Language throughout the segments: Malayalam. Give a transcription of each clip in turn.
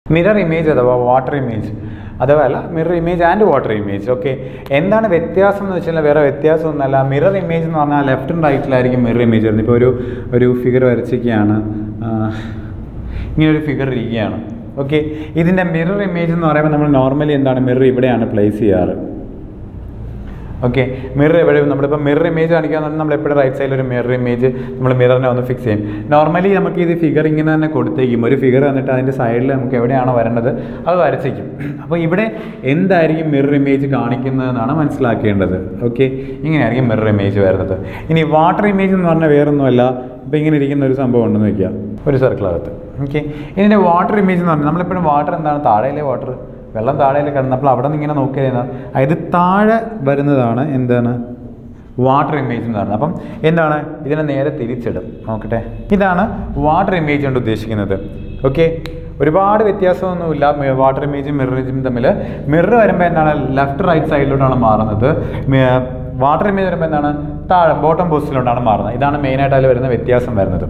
മിറർ ഇമേജ് അഥവാ വാട്ടർ ഇമേജ് അഥവാ അല്ല mirror image and water image okay എന്താണ് വ്യത്യാസം എന്ന് വെച്ചാൽ വേറെ വ്യത്യാസമൊന്നുമല്ല മിറർ ഇമേജ് എന്ന് പറഞ്ഞാൽ ലെഫ്റ്റും റൈറ്റിലായിരിക്കും മിറർ ഇമേജ് വരുന്നത് ഇപ്പോൾ ഒരു ഒരു ഫിഗർ വരച്ചിരിക്കുകയാണ് ആ, ഇങ്ങനെ ഒരു ഫിഗർ ഇരിക്കുകയാണ് ഓക്കെ ഇതിൻ്റെ മിറർ ഇമേജ് എന്ന് പറയുമ്പോൾ നമ്മൾ നോർമലി എന്താണ് മിറർ ഇവിടെയാണ് പ്ലേസ് ചെയ്യാറ് ഓക്കെ മിറർ എവിടെ നമ്മളിപ്പോൾ മിറർ ഇമേജ് കാണിക്കാൻ നമ്മൾ എപ്പോഴും റൈറ്റ് സൈഡിൽ ഒരു മിറർ ഇമേജ് നമ്മൾ മിററിനെ ഒന്ന് ഫിക്സ് ചെയ്യും നോർമലി നമുക്ക് ഇത് ഫിഗർ ഇങ്ങനെ തന്നെ കൊടുത്തേക്കും ഒരു ഫിഗർ വന്നിട്ട് അതിൻ്റെ സൈഡിൽ നമുക്ക് എവിടെയാണോ വരേണ്ടത് അത് വരച്ചേക്കും അപ്പോൾ ഇവിടെ എന്തായിരിക്കും മിറർ ഇമേജ് കാണിക്കുന്നതെന്നാണ് മനസ്സിലാക്കേണ്ടത് ഓക്കെ ഇങ്ങനെയായിരിക്കും മിറർ ഇമേജ് വരുന്നത് ഇനി വാട്ടർ ഇമേജ് എന്ന് പറഞ്ഞാൽ വേറൊന്നുമല്ല ഇപ്പോൾ ഇങ്ങനെ ഇരിക്കുന്ന ഒരു സംഭവം ഉണ്ടെന്ന് വയ്ക്കുക ഒരു സർക്കിളകത്ത് ഓക്കെ ഇതിൻ്റെ വാട്ടർ ഇമേജ് എന്ന് പറഞ്ഞാൽ നമ്മളെപ്പോഴും വാട്ടർ എന്താണ് താഴെയല്ലേ വാട്ടർ വെള്ളം താഴെ കിടന്നപ്പോൾ അവിടെ നിന്ന് ഇങ്ങനെ നോക്കിയാൽ അതായത് താഴെ വരുന്നതാണ് എന്താണ് വാട്ടർ ഇമേജ് എന്ന് പറയുന്നത് അപ്പം എന്താണ് ഇതിനെ നേരെ തിരിച്ചിടും നോക്കട്ടെ ഇതാണ് വാട്ടർ ഇമേജ് കൊണ്ട് ഉദ്ദേശിക്കുന്നത് ഓക്കെ ഒരുപാട് വ്യത്യാസമൊന്നുമില്ല വാട്ടർ ഇമേജും മിറർ ഇമേജും തമ്മിൽ മിറർ വരുമ്പോൾ എന്താണ് ലെഫ്റ്റ് റൈറ്റ് സൈഡിലോട്ടാണ് മാറുന്നത് വാട്ടർ ഇമേജ് വരുമ്പോൾ എന്താണ് താഴെ ബോട്ടം പൊസിഷനിലോട്ടാണ് മാറുന്നത് ഇതാണ് മെയിനായിട്ട് അതിൽ വരുന്ന വ്യത്യാസം വരുന്നത്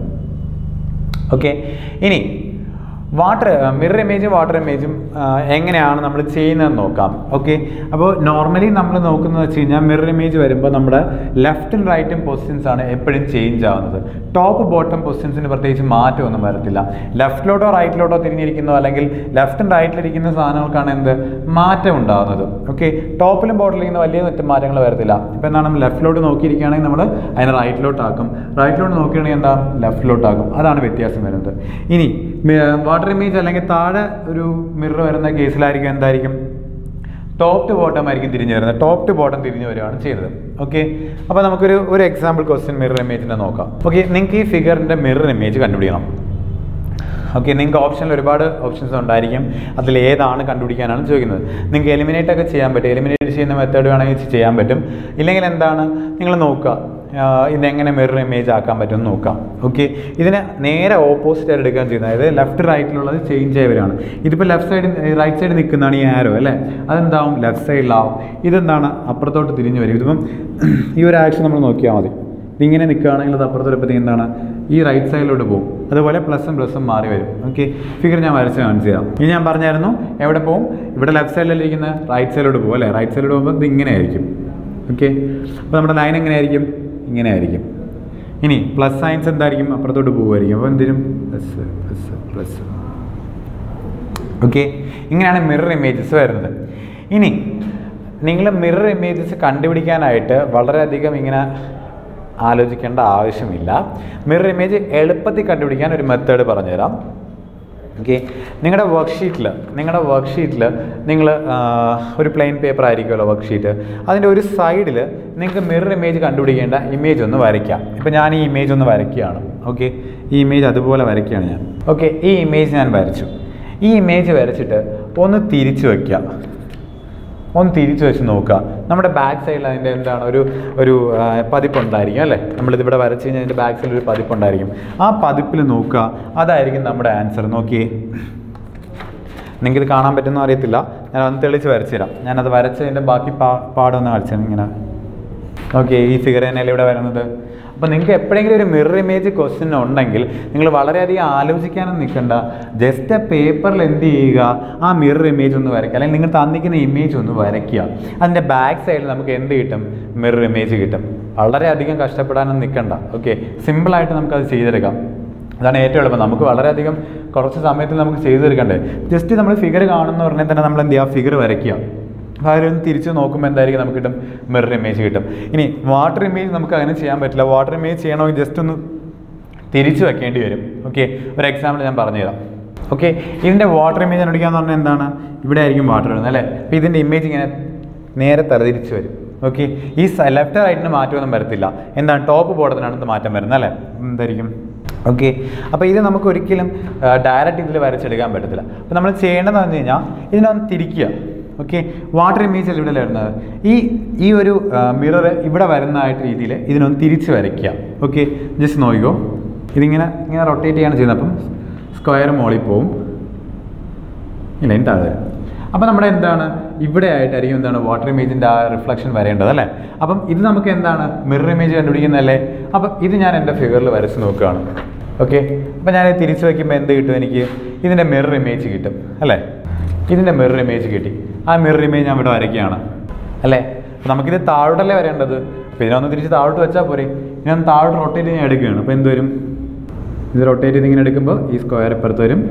ഓക്കെ ഇനി വാട്ടർ മിറർ ഇമേജും വാട്ടർ ഇമേജും എങ്ങനെയാണ് നമ്മൾ ചെയ്യുന്നതെന്ന് നോക്കാം ഓക്കെ അപ്പോൾ നോർമലി നമ്മൾ നോക്കുന്നത് വെച്ച് കഴിഞ്ഞാൽ മിറർ ഇമേജ് വരുമ്പോൾ നമ്മുടെ ലെഫ്റ്റും റൈറ്റും പൊസിഷൻസ് ആണ് എപ്പോഴും ചേഞ്ച് ആവുന്നത് ടോപ്പ് ബോട്ടം പൊസിഷൻസിന് പ്രത്യേകിച്ച് മാറ്റമൊന്നും വരത്തില്ല ലെഫ്റ്റിലോട്ടോ റൈറ്റിലോട്ടോ തിരിഞ്ഞിരിക്കുന്നോ അല്ലെങ്കിൽ ലെഫ്റ്റും റൈറ്റിലിരിക്കുന്ന സാധനങ്ങൾക്കാണ് എന്ത് മാറ്റം ഉണ്ടാകുന്നത് ഓക്കെ ടോപ്പിലും ബോട്ടലിരിക്കുന്ന വലിയ മറ്റു മാറ്റങ്ങൾ വരത്തില്ല ഇപ്പോൾ എന്താണ് നമ്മൾ ലെഫ്റ്റിലോട്ട് നോക്കിയിരിക്കുകയാണെങ്കിൽ നമ്മൾ അതിനെ റൈറ്റിലോട്ടാക്കും റൈറ്റിലോട്ട് നോക്കുകയാണെങ്കിൽ എന്താ ലെഫ്റ്റിലോട്ടാക്കും അതാണ് വ്യത്യാസം വരുന്നത് ഇനി വാട്ടർ ഇമേജ് അല്ലെങ്കിൽ താഴെ ഒരു മിറർ വരുന്ന കേസിലായിരിക്കും എന്തായിരിക്കും ടോപ്പ് ടു ബോട്ടം ആയിരിക്കും തിരിഞ്ഞു വരുന്നത് ടോപ്പ് ടു ബോട്ടം തിരിഞ്ഞു വരികയാണ് ചെയ്തത് ഓക്കെ അപ്പോൾ നമുക്കൊരു ഒരു എക്സാമ്പിൾ ക്വസ്റ്റ്യൻ മിറർ ഇമേജിനെ നോക്കാം ഓക്കെ നിങ്ങൾക്ക് ഈ ഫിഗറിൻ്റെ മിറർ ഇമേജ് കണ്ടുപിടിക്കണം ഓക്കെ നിങ്ങൾക്ക് ഓപ്ഷനിൽ ഒരുപാട് ഓപ്ഷൻസ് ഉണ്ടായിരിക്കും അതിൽ ഏതാണ് കണ്ടുപിടിക്കാനാണ് ചോദിക്കുന്നത് നിങ്ങൾക്ക് എലിമിനേറ്റ് ഒക്കെ ചെയ്യാൻ പറ്റും എലിമിനേറ്റ് ചെയ്യുന്ന മെത്തേഡ് വേണമെങ്കിൽ ചെയ്യാൻ പറ്റും ഇല്ലെങ്കിൽ എന്താണ് നിങ്ങൾ നോക്കുക ആഹ് ഇതെങ്ങനെ മിറർ ഇമേജ് ആക്കാൻ പറ്റുമെന്ന് നോക്കാം ഓക്കെ ഇതിന് നേരെ ഓപ്പോസിറ്റ് ആയിട്ട് എടുക്കാൻ ചെയ്യുന്നത് അതായത് ലെഫ്റ്റ് റൈറ്റിലുള്ളത് ചേഞ്ച് ആയി വരികയാണ് ഇതിപ്പോൾ ലെഫ്റ്റ് സൈഡ് റൈറ്റ് സൈഡ് നിൽക്കുന്നതാണ് ഈ ആരോ അല്ലേ അതെന്താവും ലെഫ്റ്റ് സൈഡിലാവും ഇതെന്താണ് അപ്പുറത്തോട്ട് തിരിഞ്ഞു വരും ഇതിപ്പം ഈ ഒരു ആക്ഷൻ നമ്മൾ നോക്കിയാൽ മതി ഇതിങ്ങനെ നിൽക്കുകയാണെങ്കിൽ അത് അപ്പുറത്ത് വരുമ്പോഴത്തേക്ക് എന്താണ് ഈ റൈറ്റ് സൈഡിലോട്ട് പോകും അതുപോലെ പ്ലസും പ്ലസും മാറി വരും ഓക്കെ ഫിഗർ ഞാൻ വരച്ച് കാണിച്ചു തരാം ഇനി ഞാൻ പറഞ്ഞായിരുന്നു എവിടെ പോകും ഇവിടെ ലെഫ്റ്റ് സൈഡിലിരിക്കുന്ന റൈറ്റ് സൈഡിലോട്ട് പോകും അല്ലേ റൈറ്റ് സൈഡിലോട്ട് പോകുമ്പോൾ ഇത് ഇങ്ങനെ ആയിരിക്കും ഓക്കെ അപ്പോൾ നമ്മുടെ ലൈൻ എങ്ങനെ ആയിരിക്കും ഇങ്ങനെ ആയിരിക്കും ഇനി പ്ലസ് സയൻസ് എന്തായിരിക്കും അപ്പുറത്തോട്ട് പോകുമായിരിക്കും അപ്പോൾ എന്തിനും പ്ലസ് പ്ലസ് പ്ലസ് ഓക്കെ ഇങ്ങനെയാണ് മിറർ ഇമേജസ് വരുന്നത് ഇനി നിങ്ങൾ മിറർ ഇമേജസ് കണ്ടുപിടിക്കാനായിട്ട് വളരെയധികം ഇങ്ങനെ ആലോചിക്കേണ്ട ആവശ്യമില്ല മിറർ ഇമേജ് എളുപ്പത്തിൽ കണ്ടുപിടിക്കാൻ ഒരു മെത്തേഡ് പറഞ്ഞുതരാം ഓക്കെ നിങ്ങളുടെ വർക്ക്ഷീറ്റിൽ നിങ്ങളുടെ വർക്ക്ഷീറ്റിൽ നിങ്ങൾ ഒരു പ്ലെയിൻ പേപ്പർ ആയിരിക്കുമല്ലോ വർക്ക്ഷീറ്റ് അതിൻ്റെ ഒരു സൈഡിൽ നിങ്ങൾക്ക് മിറർ ഇമേജ് കണ്ടുപിടിക്കേണ്ട ഇമേജ് ഒന്ന് വരയ്ക്കാം ഇപ്പോൾ ഞാൻ ഈ ഇമേജ് ഒന്ന് വരയ്ക്കുകയാണ് ഓക്കെ ഈ ഇമേജ് അതുപോലെ വരയ്ക്കുകയാണ് ഞാൻ ഓക്കെ ഈ ഇമേജ് ഞാൻ വരച്ചു ഈ ഇമേജ് വരച്ചിട്ട് ഒന്ന് തിരിച്ചു വയ്ക്കുക ഒന്ന് തിരിച്ചു വെച്ച് നോക്കുക നമ്മുടെ ബാക്ക് സൈഡിൽ അതിൻ്റെ എന്താണ് ഒരു ഒരു ആ, പതിപ്പുണ്ടായിരിക്കും അല്ലേ നമ്മളിതിവിടെ വരച്ച് കഴിഞ്ഞാൽ അതിൻ്റെ ബാക്ക് സൈഡിൽ ഒരു പതിപ്പുണ്ടായിരിക്കും ആ പതിപ്പിൽ നോക്കുക അതായിരിക്കും നമ്മുടെ ആൻസർ നോക്കിയേ നിങ്ങൾക്കിത് കാണാൻ പറ്റുമെന്ന് അറിയത്തില്ല ഞാൻ ഒന്ന് തെളിച്ച് വരച്ചു തരാം ഞാനത് വരച്ചതിൻ്റെ ബാക്കി പാ പാടൊന്ന് കളിച്ചു ഇങ്ങനെ ഓക്കെ ഈ ഫിഗർ തന്നെയല്ലേ ഇവിടെ വരുന്നത് അപ്പോൾ നിങ്ങൾക്ക് എപ്പോഴെങ്കിലും ഒരു മിറർ ഇമേജ് ക്വസ്റ്റ്യൻ ഉണ്ടെങ്കിൽ നിങ്ങൾ വളരെയധികം ആലോചിക്കാനും നിൽക്കണ്ട ജസ്റ്റ് ആ പേപ്പറിൽ എന്ത് ചെയ്യുക ആ മിറർ ഇമേജ് ഒന്ന് വരയ്ക്കുക അല്ലെങ്കിൽ നിങ്ങൾ തന്നിക്കുന്ന ഇമേജ് ഒന്ന് വരയ്ക്കുക അതിൻ്റെ ബാക്ക് സൈഡിൽ നമുക്ക് എന്ത് കിട്ടും മിറർ ഇമേജ് കിട്ടും വളരെയധികം കഷ്ടപ്പെടാനൊന്നും നിൽക്കണ്ട ഓക്കെ സിമ്പിളായിട്ട് നമുക്കത് ചെയ്തെടുക്കാം അതാണ് ഏറ്റവും എളുപ്പം നമുക്ക് വളരെയധികം കുറച്ച് സമയത്തിൽ നമുക്ക് ചെയ്തു തീർക്കണ്ടേ ജസ്റ്റ് നമ്മൾ ഫിഗർ കാണുന്ന ഉടനെ തന്നെ നമ്മൾ എന്ത് ചെയ്യുക ഫിഗർ വരയ്ക്കുക അതിലൊന്ന് തിരിച്ച് നോക്കുമ്പോൾ എന്തായിരിക്കും നമുക്ക് കിട്ടും മിറർ ഇമേജ് കിട്ടും ഇനി വാട്ടർ ഇമേജ് നമുക്ക് അങ്ങനെ ചെയ്യാൻ പറ്റില്ല വാട്ടർ ഇമേജ് ചെയ്യണമെങ്കിൽ ജസ്റ്റ് ഒന്ന് തിരിച്ചു വെക്കേണ്ടി വരും ഓക്കെ ഒരു എക്സാമ്പിൾ ഞാൻ പറഞ്ഞുതരാം ഓക്കെ ഇതിൻ്റെ വാട്ടർ ഇമേജ് കണ്ടുപിടിക്കാന്ന് പറഞ്ഞാൽ എന്താണ് ഇവിടെ ആയിരിക്കും വാട്ടർ വരുന്നത് അല്ലേ അപ്പോൾ ഇതിൻ്റെ ഇമേജ് ഇങ്ങനെ നേരെ തലതിരിച്ച് വരും ഓക്കെ ഈ ലെഫ്റ്റ് റൈറ്റിന് മാറ്റമൊന്നും വരത്തില്ല എന്താണ് ടോപ്പ് ബോർഡത്തിനാണ് ഇത് മാറ്റം വരുന്നത് അല്ലേ എന്തായിരിക്കും ഓക്കെ അപ്പോൾ ഇത് നമുക്ക് ഒരിക്കലും ഡയറക്റ്റ് ഇതിൽ വരച്ചെടുക്കാൻ പറ്റത്തില്ല അപ്പോൾ നമ്മൾ ചെയ്യേണ്ടതെന്ന് പറഞ്ഞു കഴിഞ്ഞാൽ ഇതിനൊന്ന് തിരിക്കുക ഓക്കെ വാട്ടർ ഇമേജ് ഇവിടെ വരുന്നത് ഈ ഈ ഒരു മിറർ ഇവിടെ വരുന്നതായിട്ട് രീതിയിൽ ഇതിനൊന്ന് തിരിച്ച് വരയ്ക്കുക ഓക്കെ ജസ്റ്റ് നോക്കിക്കോ ഇതിങ്ങനെ ഇങ്ങനെ റൊട്ടേറ്റ് ചെയ്യാണ് ചെയ്യുന്നത് അപ്പം സ്ക്വയർ മോളിൽ പോവും ഇല്ല ഇനി താഴെ വരും അപ്പോൾ നമ്മുടെ എന്താണ് ഇവിടെ ആയിട്ടായിരിക്കും എന്താണ് വാട്ടർ ഇമേജിൻ്റെ ആ റിഫ്ലക്ഷൻ വരേണ്ടത് അല്ലേ അപ്പം ഇത് നമുക്ക് എന്താണ് മിറർ ഇമേജ് കണ്ടുപിടിക്കുന്നതല്ലേ അപ്പം ഇത് ഞാൻ എൻ്റെ ഫിഗറിൽ വരച്ച് നോക്കുകയാണ് ഓക്കെ അപ്പോൾ ഞാൻ തിരിച്ചു വയ്ക്കുമ്പോൾ എന്ത് കിട്ടും എനിക്ക് ഇതിൻ്റെ മിറർ ഇമേജ് കിട്ടും അല്ലേ ഇതിൻ്റെ മിറർ ഇമേജ് കിട്ടി ആ മിറർ ഇമേജ് ഞാൻ ഇവിടെ വരയ്ക്കുകയാണ് അല്ലേ അപ്പോൾ നമുക്കിത് താഴോട്ടല്ലേ വരേണ്ടത് അപ്പോൾ ഇതിനൊന്ന് തിരിച്ച് താഴോട്ട് വെച്ചാൽ പോരെ ഇതിനൊന്ന് താഴോട്ട് റൊട്ടേറ്റ് ഞാൻ എടുക്കുകയാണ് അപ്പോൾ എന്ത് വരും ഇത് റൊട്ടേറ്റ് ചെയ്ത് ഇങ്ങനെ എടുക്കുമ്പോൾ ഈ സ്ക്വയർ ഇപ്പുറത്ത് വരും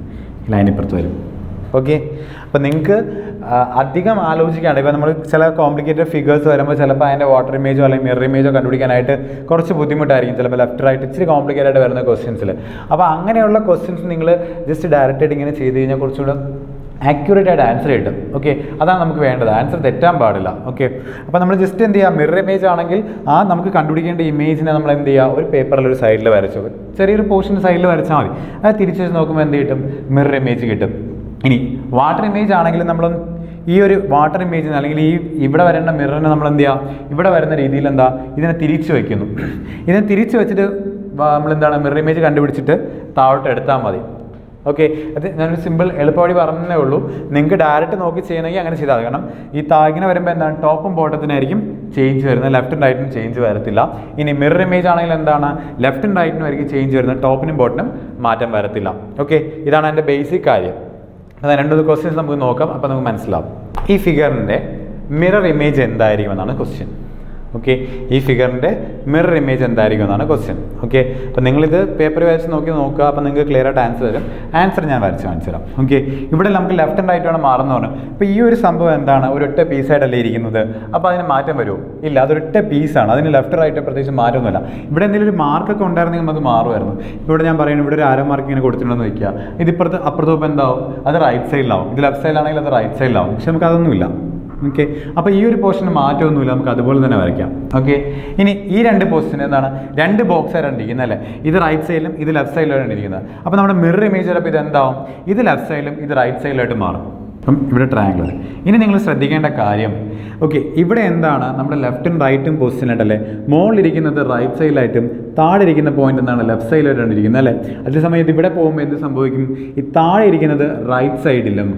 ഈ ലൈൻ ഇപ്പുറത്ത് വരും ഓക്കെ അപ്പോൾ നിങ്ങൾക്ക് അധികം ആലോചിക്കാണ്ട് ഇപ്പോൾ നമ്മൾ ചില കോംപ്ലിക്കേറ്റഡ് ഫിഗേഴ്സ് വരുമ്പോൾ ചിലപ്പോൾ അതിൻ്റെ വാട്ടർ ഇമേജോ അല്ലെങ്കിൽ മിറർ ഇമേജോ കണ്ടുപിടിക്കാനായിട്ട് കുറച്ച് ബുദ്ധിമുട്ടായിരിക്കും ചിലപ്പോൾ ലെഫ്റ്റ് റൈറ്റ് ഇച്ചിരി കോംപ്ലിക്കേറ്റഡ് ആയിട്ട് വരുന്ന ക്വസ്റ്റ്യൻസിൽ അപ്പോൾ അങ്ങനെയുള്ള ക്വസ്റ്റ്യൻസ് നിങ്ങൾ ജസ്റ്റ് ഡയറക്റ്റ് ആയിട്ട് ഇങ്ങനെ ചെയ്ത് കഴിഞ്ഞാൽ കുറച്ചുകൂടെ ആക്യുറേറ്റ് ആയിട്ട് ആൻസർ കിട്ടും ഓക്കെ അതാണ് നമുക്ക് വേണ്ടത് ആൻസർ തെറ്റാൻ പാടില്ല ഓക്കെ അപ്പോൾ നമ്മൾ ജസ്റ്റ് എന്ത് ചെയ്യുക മിറർ ഇമേജ് ആണെങ്കിൽ ആ നമുക്ക് കണ്ടുപിടിക്കേണ്ട ഇമേജിനെ നമ്മൾ എന്ത് ചെയ്യുക ഒരു പേപ്പറിൽ ഒരു സൈഡിൽ വരച്ചു ചെറിയൊരു പോർഷൻ സൈഡിൽ വരച്ചാൽ മതി അത് തിരിച്ച് വെച്ച് നോക്കുമ്പോൾ എന്ത് കിട്ടും മിറർ ഇമേജ് കിട്ടും ഇനി വാട്ടർ ഇമേജ് ആണെങ്കിൽ നമ്മൾ ഈ ഒരു വാട്ടർ ഇമേജിന് അല്ലെങ്കിൽ ഈ ഇവിടെ വരേണ്ട മിററിനെ നമ്മൾ എന്ത് ചെയ്യുക ഇവിടെ വരുന്ന രീതിയിൽ എന്താ ഇതിനെ തിരിച്ചു വയ്ക്കുന്നു ഇതിനെ തിരിച്ചു വെച്ചിട്ട് നമ്മൾ എന്താണ് മിറർ ഇമേജ് കണ്ടുപിടിച്ചിട്ട് താഴോട്ട് എടുത്താൽ മതി ഓക്കെ അത് ഞാനൊരു സിമ്പിൾ എളുപ്പവഴി പറഞ്ഞേ ഉള്ളൂ നിങ്ങൾക്ക് ഡയറക്റ്റ് നോക്കി ചെയ്യണമെങ്കിൽ അങ്ങനെ ചെയ്താൽ മതി കാരണം ഈ താങ്ങിനെ വരുമ്പോൾ എന്താണ് ടോപ്പും ബോട്ടത്തിനായിരിക്കും ചേഞ്ച് വരുന്നത് ലെഫ്റ്റും റൈറ്റിനും ചേഞ്ച് വരത്തില്ല ഇനി മിറർ ഇമേജ് ആണെങ്കിൽ എന്താണ് ലെഫ്റ്റും റൈറ്റിനും ആയിരിക്കും ചേഞ്ച് വരുന്നത് ടോപ്പിനും ബോട്ടനും മാറ്റം വരത്തില്ല ഓക്കെ ഇതാണ് എൻ്റെ ബേസിക് കാര്യം അത് രണ്ട് ക്വസ്റ്റ്യൻസ് നമുക്ക് നോക്കാം അപ്പോൾ നമുക്ക് മനസ്സിലാവും ഈ ഫിഗറിൻ്റെ മിറർ ഇമേജ് എന്തായിരിക്കും എന്നാണ് ക്വസ്റ്റ്യൻ ഓക്കെ ഈ ഫിഗറിൻ്റെ മിറർ ഇമേജ് എന്തായിരിക്കും എന്നാണ് ക്വസ്റ്റ്യൻ ഓക്കെ അപ്പോൾ നിങ്ങളിത് പേപ്പർ വരച്ച് നോക്കി നോക്കുക അപ്പോൾ നിങ്ങൾക്ക് ക്ലിയർ ആയിട്ട് ആൻസർ തരും ആൻസർ ഞാൻ വരച്ച് കാണിച്ചു തരാം ഓക്കെ ഇവിടെ നമുക്ക് ലെഫ്റ്റ് ആൻഡ് റൈറ്റ് ആണ് മാറുന്ന പറഞ്ഞു അപ്പോൾ ഈ ഒരു സംഭവം എന്താണ് ഒരൊറ്റ പീസായിട്ടല്ലേ ഇരിക്കുന്നത് അപ്പോൾ അതിന് മാറ്റം വരുമോ ഇല്ല അതൊരൊറ്റ പീസാണ് അതിന് ലെഫ്റ്റ് റൈറ്റ് പ്രത്യേകിച്ച് മാറ്റമൊന്നുമില്ല ഇവിടെ എന്തെങ്കിലും ഒരു മാർക്കൊക്കെ ഉണ്ടായിരുന്നെങ്കിൽ നമുക്ക് മാറുമായിരുന്നു ഇവിടെ ഞാൻ പറയുന്നത് ഇവിടെ ഒരു അര മാർക്ക് ഇങ്ങനെ കൊടുത്തിട്ടുണ്ടെന്ന് വയ്ക്കുക ഇതിപ്പുറത്ത് അപ്പുറത്തോപ്പം എന്താവും അത് റൈറ്റ് സൈഡിലാവും ഇത് ലെഫ്റ്റ് സൈഡിലാണെങ്കിൽ അത് റൈറ്റ് സൈഡിലാവും പക്ഷെ നമുക്ക് അതൊന്നുമില്ല ഓക്കെ അപ്പോൾ ഈ ഒരു പോർഷന് മാറ്റമൊന്നുമില്ല നമുക്ക് അതുപോലെ തന്നെ വരയ്ക്കാം ഓക്കെ ഇനി ഈ രണ്ട് പോർഷൻ എന്താണ് രണ്ട് ബോക്സ് ആയിട്ടാണ് ഇരിക്കുന്നത് അല്ലേ ഇത് റൈറ്റ് സൈഡിലും ഇത് ലെഫ്റ്റ് സൈഡിലാണ് ഇരിക്കുന്നത് അപ്പോൾ നമ്മുടെ മിറർ ഇമേജ് ചിലപ്പോൾ ഇത് എന്താവും ഇത് ലെഫ്റ്റ് സൈഡിലും ഇത് റൈറ്റ് സൈഡിലായിട്ട് മാറും അപ്പം ഇവിടെ ട്രയാങ്കിൾ ഇനി നിങ്ങൾ ശ്രദ്ധിക്കേണ്ട കാര്യം ഓക്കെ ഇവിടെ എന്താണ് നമ്മുടെ ലെഫ്റ്റും റൈറ്റും പൊസിഷനായിട്ടല്ലേ മുകളിലിരിക്കുന്നത് റൈറ്റ് സൈഡിലായിട്ടും താഴെ ഇരിക്കുന്ന പോയിന്റ് എന്താണ് ലെഫ്റ്റ് സൈഡിലായിട്ടാണ് ഇരിക്കുന്നത് അല്ലേ അതേസമയം ഇത് ഇവിടെ പോകുമ്പോൾ എന്ത് സംഭവിക്കും ഈ താഴെ ഇരിക്കുന്നത് റൈറ്റ് സൈഡിലും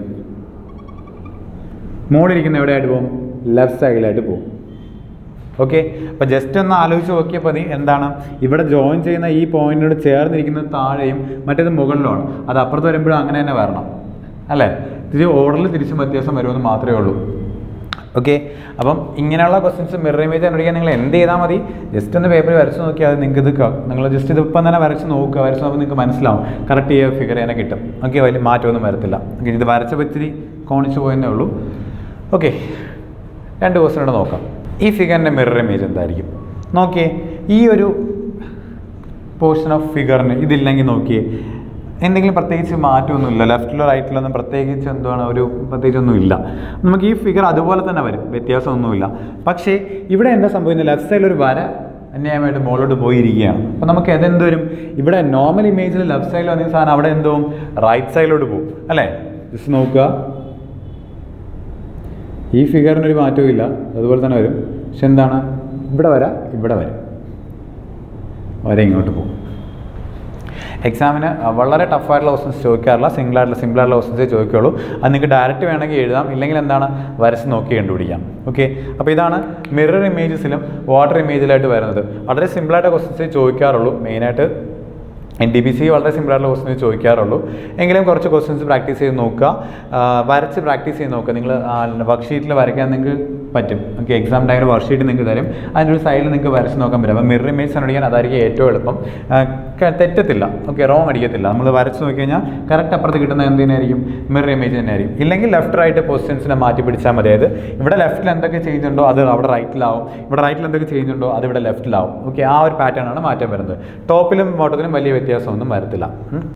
മുകളിലിരിക്കുന്ന എവിടെയായിട്ട് പോകും ലെഫ്റ്റ് സൈഡിലായിട്ട് പോകും ഓക്കെ അപ്പോൾ ജസ്റ്റ് ഒന്ന് ആലോചിച്ച് നോക്കിയപ്പോൾ മതി എന്താണ് ഇവിടെ ജോയിൻ ചെയ്യുന്ന ഈ പോയിന്റിനോട് ചേർന്നിരിക്കുന്നത് താഴെയും മറ്റേത് മുകളിലുമാണ് അത് അപ്പുറത്ത് വരുമ്പോഴും അങ്ങനെ തന്നെ വരണം അല്ലേ തിരി ഓർഡറിൽ തിരിച്ചും വ്യത്യാസം വരുമെന്ന് മാത്രമേ ഉള്ളൂ ഓക്കെ അപ്പം ഇങ്ങനെയുള്ള ക്വസ്റ്റ്യൻസ് മിറർ ഇമേജ് കണ്ടുപിടിക്കാൻ നിങ്ങൾ എന്ത് ചെയ്താൽ മതി ജസ്റ്റ് ഒന്ന് പേപ്പർ വരച്ച് നോക്കിയാൽ അത് നിങ്ങൾക്ക് ഇത് നിങ്ങൾ ജസ്റ്റ് ഇത് ഇപ്പം തന്നെ വരച്ച് നോക്കുക വരച്ച് നോക്കുമ്പോൾ നിങ്ങൾക്ക് മനസ്സിലാവും കറക്റ്റ് ചെയ്യുക ഫിഗർ തന്നെ കിട്ടും ഓക്കെ വലിയ മാറ്റമൊന്നും വരത്തില്ല ഓക്കെ ഇത് വരച്ചപ്പോൾ ഇത്തിരി കോണിച്ച് പോയെന്നേ ഉള്ളൂ ഓക്കെ രണ്ട് ക്വസ്റ്റ്യൻ കൂടെ നോക്കാം ഈ ഫിഗറിൻ്റെ മിറർ ഇമേജ് എന്തായിരിക്കും നോക്കിയേ ഈ ഒരു പോർഷൻ ഓഫ് ഫിഗറിന് ഇതില്ലെങ്കിൽ നോക്കിയേ എന്തെങ്കിലും പ്രത്യേകിച്ച് മാറ്റമൊന്നുമില്ല ലെഫ്റ്റിലോ റൈറ്റിലോ ഒന്നും പ്രത്യേകിച്ച് എന്താണ് ഒരു പ്രത്യേകിച്ചൊന്നും ഇല്ല നമുക്ക് ഈ ഫിഗർ അതുപോലെ തന്നെ വരും വ്യത്യാസമൊന്നുമില്ല പക്ഷേ ഇവിടെ എന്താ സംഭവിക്കുന്നത് ലെഫ്റ്റ് സൈഡിൽ ഒരു വര അന്യായമായിട്ട് മുകളിലോട്ട് പോയിരിക്കുകയാണ് അപ്പോൾ നമുക്ക് അതെന്ത് വരും ഇവിടെ നോർമൽ ഇമേജിൽ ലെഫ്റ്റ് സൈഡിൽ വന്ന സാധനം അവിടെ എന്തോ റൈറ്റ് സൈഡിലോട്ട് പോകും അല്ലേ ജസ്റ്റ് നോക്കുക ഈ ഫിഗറിനൊരു മാറ്റവും ഇല്ല അതുപോലെ തന്നെ വരും പക്ഷെ എന്താണ് ഇവിടെ വരാം ഇവിടെ വരും വരെ ഇങ്ങോട്ട് പോകും എക്സാമിന് വളരെ ടഫായിട്ടുള്ള ക്വസ്റ്റൻസ് ചോദിക്കാറില്ല സിംഗിൾ ആയിട്ടുള്ള സിമ്പിൾ ആയിട്ടുള്ള ക്വസ്റ്റൻസേ ചോദിക്കുള്ളൂ അത് നിങ്ങൾക്ക് ഡയറക്റ്റ് വേണമെങ്കിൽ എഴുതാം ഇല്ലെങ്കിൽ എന്താണ് വരച്ച് നോക്കി കണ്ടുപിടിക്കാം ഓക്കെ അപ്പോൾ ഇതാണ് മിറർ ഇമേജസിലും വാട്ടർ ഇമേജിലായിട്ട് വരുന്നത് വളരെ സിമ്പിളായിട്ട് ക്വസ്റ്റൻസേ ചോദിക്കാറുള്ളൂ മെയിനായിട്ട് എൻ ഡി ബി സി വളരെ സിമ്പിളായിട്ടുള്ള ക്വസ്റ്റ്യൻസ് ചോദിക്കാറുള്ളൂ എങ്കിലും കുറച്ച് ക്വസ്റ്റ്യൻസ് പ്രാക്ടീസ് ചെയ്ത് നോക്കുക ആ, വരച്ച് പ്രാക്ടീസ് ചെയ്ത് നോക്കുക നിങ്ങൾ വർക്ക്ഷീറ്റിൽ വരയ്ക്കാൻ നിങ്ങൾക്ക് പറ്റും ഓക്കെ എക്സാം ടൈമിൽ വർക്ക്ഷീറ്റ് നിങ്ങൾക്ക് തരും അതിൻ്റെ ഒരു സൈഡിൽ നിങ്ങൾക്ക് വരച്ച് നോക്കാൻ പറ്റും അപ്പോൾ മിറർ ഇമേജ് കണ്ടുപിടിക്കാൻ അതായിരിക്കും ഏറ്റവും എളുപ്പം ആ, ക- തെറ്റത്തില്ല ഓക്കെ റോങ് അടിക്കത്തില്ല നമ്മൾ വരച്ച് നോക്കി കഴിഞ്ഞാൽ കറക്റ്റ് അപ്പുറത്ത് കിട്ടുന്ന എന്തിനായിരിക്കും മിറർ ഇമേജ് തന്നെയായിരിക്കും ഇല്ലെങ്കിൽ ലെഫ്റ്റ് റൈറ്റ് പൊസിഷൻസിനെ മാറ്റി പിടിച്ചാൽ മതി അതായത് ഇവിടെ ലെഫ്റ്റിൽ എന്തൊക്കെ ചേഞ്ച് ഉണ്ടോ അത് അവിടെ റൈറ്റിലാവും ഇവിടെ റൈറ്റിൽ എന്തൊക്കെ ചേഞ്ച് ഉണ്ടോ അത് ഇവിടെ ലെഫ്റ്റിലാവും ഓക്കെ ആ ഒരു പാറ്റേൺ ആണ് മാറ്റം വരുന്നത് ടോപ്പിലും ബോട്ടത്തിലും വലിയ വ്യത്യാസമൊന്നും വരത്തില്ല ഉം.